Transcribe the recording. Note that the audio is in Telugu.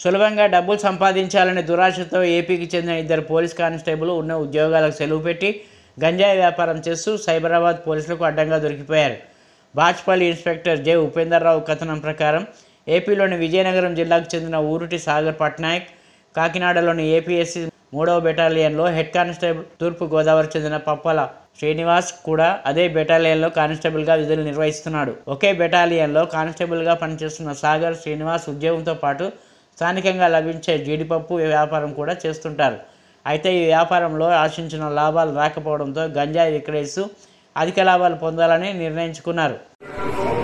సులభంగా డబ్బులు సంపాదించాలనే దురాశతో ఏపీకి చెందిన ఇద్దరు పోలీస్ కానిస్టేబుల్ ఉన్న ఉద్యోగాలకు సెలవు పెట్టి గంజాయి వ్యాపారం చేస్తూ సైబరాబాద్ పోలీసులకు అడ్డంగా దొరికిపోయారు బాచ్పల్లి ఇన్స్పెక్టర్ జె ఉపేందర్ రావు కథనం ప్రకారం ఏపీలోని విజయనగరం జిల్లాకు చెందిన ఊరుటి సాగర్ పట్నాయక్ కాకినాడలోని ఏపీఎస్సీ మూడవ బెటాలియన్లో హెడ్ కానిస్టేబుల్ తూర్పు గోదావరి చెందిన పప్పల శ్రీనివాస్ కూడా అదే బెటాలియన్లో కానిస్టేబుల్గా విధులు నిర్వహిస్తున్నాడు ఒకే బెటాలియన్లో కానిస్టేబుల్గా పనిచేస్తున్న సాగర్ శ్రీనివాస్ ఉద్యోగంతో పాటు స్థానికంగా లభించే జీడిపప్పు వ్యాపారం కూడా చేస్తుంటారు అయితే ఈ వ్యాపారంలో ఆశించిన లాభాలు రాకపోవడంతో గంజాయి విక్రయిస్తూ అధిక లాభాలు పొందాలని నిర్ణయించుకున్నారు